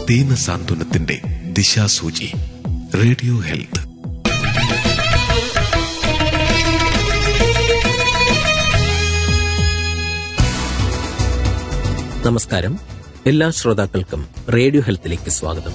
ദീന സാന്ത്വനത്തിന്റെ ദിശാസൂചി radio health നമസ്കാരം എല്ലാ ശ്രോതാക്കൾക്കും റേഡിയോ ഹെൽത്തിലേക്ക് സ്വാഗതം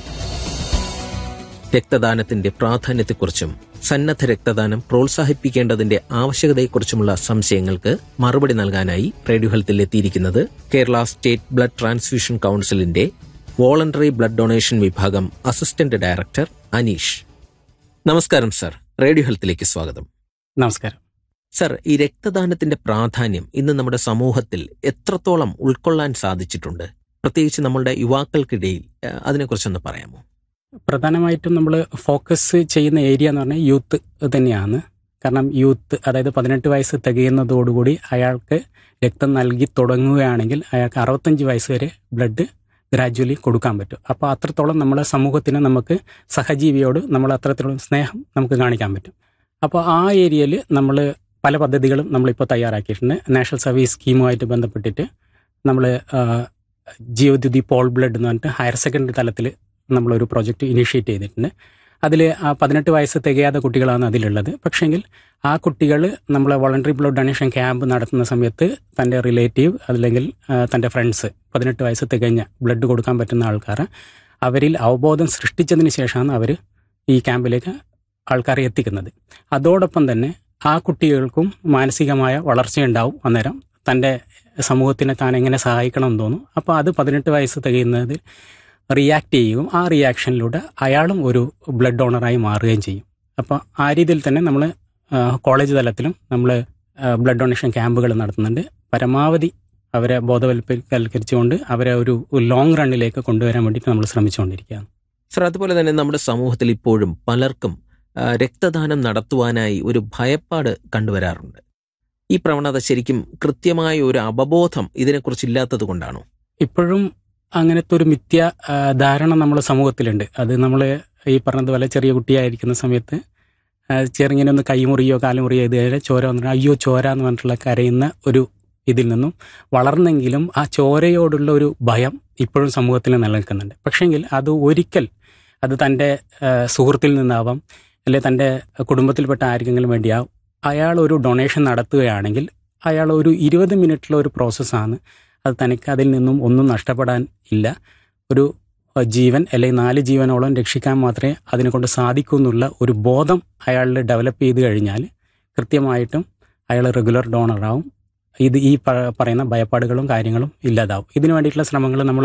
രക്തദാനത്തിന്റെ പ്രാധാന്യത്തെക്കുറിച്ചും സന്നദ്ധ രക്തദാനം പ്രോത്സാഹിപ്പിക്കേണ്ടതിന്റെ ആവശ്യകതയെക്കുറിച്ചുമുള്ള സംശയങ്ങൾക്ക് മറുപടി നൽകാനായി റേഡിയോ ഹെൽത്തിൽ എത്തിയിരിക്കുന്നത് കേരള സ്റ്റേറ്റ് ബ്ലഡ് ട്രാൻസ്ഫ്യൂഷൻ കൌൺസിലിന്റെ വോളണ്ടറി ബ്ലഡ് ഡൊണേഷൻ വിഭാഗം അസിസ്റ്റന്റ് ഡയറക്ടർ അനീഷ് നമസ്കാരം സർ റേഡിയോ ഹെൽത്തിലേക്ക് സ്വാഗതം നമസ്കാരം സർ ഈ രക്തദാനത്തിന്റെ പ്രാധാന്യം ഇന്ന് നമ്മുടെ സമൂഹത്തിൽ എത്രത്തോളം ഉൾക്കൊള്ളാൻ സാധിച്ചിട്ടുണ്ട് പ്രത്യേകിച്ച് നമ്മളുടെ യുവാക്കൾക്കിടയിൽ ഏഹ്, അതിനെക്കുറിച്ചൊന്ന് പറയാമോ പ്രധാനമായിട്ടും നമ്മൾ ഫോക്കസ് ചെയ്യുന്ന ഏരിയ എന്ന് പറഞ്ഞാൽ യൂത്ത് തന്നെയാണ് കാരണം യൂത്ത് അതായത് പതിനെട്ട് വയസ്സ് തികയുന്നതോടുകൂടി അയാൾക്ക് രക്തം നൽകി തുടങ്ങുകയാണെങ്കിൽ അയാൾക്ക് അറുപത്തഞ്ച് വയസ്സ് വരെ ബ്ലഡ് ഗ്രാജുവലി കൊടുക്കാൻ പറ്റും അപ്പോൾ അത്രത്തോളം നമ്മളെ സമൂഹത്തിന് നമുക്ക് സഹജീവിയോട് നമ്മൾ അത്രത്തോളം സ്നേഹം നമുക്ക് കാണിക്കാൻ പറ്റും അപ്പോൾ ആ ഏരിയയിൽ നമ്മൾ പല പദ്ധതികളും നമ്മളിപ്പോൾ തയ്യാറാക്കിയിട്ടുണ്ട് നാഷണൽ സർവീസ് സ്കീമുമായിട്ട് ബന്ധപ്പെട്ടിട്ട് നമ്മൾ ജീവദ്യുതി പോൾ ബ്ലഡ് എന്ന് പറഞ്ഞിട്ട് ഹയർ സെക്കൻഡറി തലത്തിൽ നമ്മളൊരു പ്രോജക്റ്റ് ഇനിഷ്യേറ്റ് ചെയ്തിട്ടുണ്ട് അതിൽ പതിനെട്ട് വയസ്സ് തികയാത്ത കുട്ടികളാണ് അതിലുള്ളത് പക്ഷേങ്കിൽ ആ കുട്ടികൾ നമ്മൾ വോളണ്ടറി ബ്ലഡ് ഡൊണേഷൻ ക്യാമ്പ് നടത്തുന്ന സമയത്ത് തൻ്റെ റിലേറ്റീവ് അല്ലെങ്കിൽ ആ, തൻ്റെ ഫ്രണ്ട്സ് പതിനെട്ട് വയസ്സ് തികഞ്ഞ ബ്ലഡ് കൊടുക്കാൻ പറ്റുന്ന ആൾക്കാർ അവരിൽ അവബോധം സൃഷ്ടിച്ചതിന് ശേഷമാണ് അവർ ഈ ക്യാമ്പിലേക്ക് ആൾക്കാരെ എത്തിക്കുന്നത് അതോടൊപ്പം തന്നെ ആ കുട്ടികൾക്കും മാനസികമായ വളർച്ചയുണ്ടാവും അന്നേരം തൻ്റെ സമൂഹത്തിനെ താൻ എങ്ങനെ സഹായിക്കണം എന്ന് തോന്നും അപ്പോൾ അത് പതിനെട്ട് വയസ്സ് തികയുന്നതിൽ റിയാക്ട് ചെയ്യുകയും ആ റിയാക്ഷനിലൂടെ അയാളും ഒരു ബ്ലഡ് ഡോണറായി മാറുകയും ചെയ്യും അപ്പോൾ ആ രീതിയിൽ തന്നെ നമ്മൾ കോളേജ് തലത്തിലും നമ്മൾ ബ്ലഡ് ഡൊണേഷൻ ക്യാമ്പുകൾ നടത്തുന്നുണ്ട് പരമാവധി അവരെ ബോധവൽപ്പവൽക്കരിച്ചുകൊണ്ട് അവരെ ഒരു ലോങ് റണ്ണിലേക്ക് കൊണ്ടുവരാൻ വേണ്ടിയിട്ട് നമ്മൾ ശ്രമിച്ചുകൊണ്ടിരിക്കുകയാണ് സർ അതുപോലെ തന്നെ നമ്മുടെ സമൂഹത്തിൽ ഇപ്പോഴും പലർക്കും ആ, രക്തദാനം നടത്തുവാനായി ഒരു ഭയപ്പാട് കണ്ടുവരാറുണ്ട് ഈ പ്രവണത ശരിക്കും കൃത്യമായ ഒരു അവബോധം ഇതിനെക്കുറിച്ച് ഇല്ലാത്തത് കൊണ്ടാണോ ഇപ്പോഴും അങ്ങനത്തെ ഒരു മിഥ്യ ആ, ധാരണ നമ്മുടെ സമൂഹത്തിലുണ്ട് അത് നമ്മൾ ഈ പറഞ്ഞതുപോലെ ചെറിയ കുട്ടിയായിരിക്കുന്ന സമയത്ത് ആ, ചെറുങ്ങനെ ഒന്ന് കൈമുറിയോ കാലുമുറിയോ ഇതുവരെ ചോര വന്നിട്ട് അയ്യോ ചോര എന്ന് പറഞ്ഞിട്ടുള്ള കരയുന്ന ഒരു ഇതിൽ നിന്നും വളർന്നെങ്കിലും ആ ചോരയോടുള്ള ഒരു ഭയം ഇപ്പോഴും സമൂഹത്തിൽ നിലനിൽക്കുന്നുണ്ട് പക്ഷേങ്കിൽ അത് ഒരിക്കൽ അത് തൻ്റെ ആ, സുഹൃത്തിൽ നിന്നാവാം അല്ലെ തൻ്റെ കുടുംബത്തിൽപ്പെട്ട ആർക്കെങ്കിലും വേണ്ടിയാവും അയാൾ ഒരു ഡൊണേഷൻ നടത്തുകയാണെങ്കിൽ അയാൾ ഒരു ഇരുപത് മിനിറ്റുള്ള ഒരു പ്രോസസ്സാണ് അത് തനിക്ക് അതിൽ നിന്നും ഒന്നും നഷ്ടപ്പെടാൻ ഇല്ല ഒരു അഹ്, ജീവൻ അല്ലെങ്കിൽ നാല് ജീവനോളം രക്ഷിക്കാൻ മാത്രമേ അതിനെ കൊണ്ട് സാധിക്കൂ എന്നുള്ള ഒരു ബോധം അയാളിൽ ഡെവലപ്പ് ചെയ്ത് കഴിഞ്ഞാൽ കൃത്യമായിട്ടും അയാൾ റെഗുലർ ഡോണറാവും ഇത് ഈ പ- പറയുന്ന ഭയപ്പാടുകളും കാര്യങ്ങളും ഇല്ലാതാവും ഇതിനു വേണ്ടിയിട്ടുള്ള ശ്രമങ്ങൾ നമ്മൾ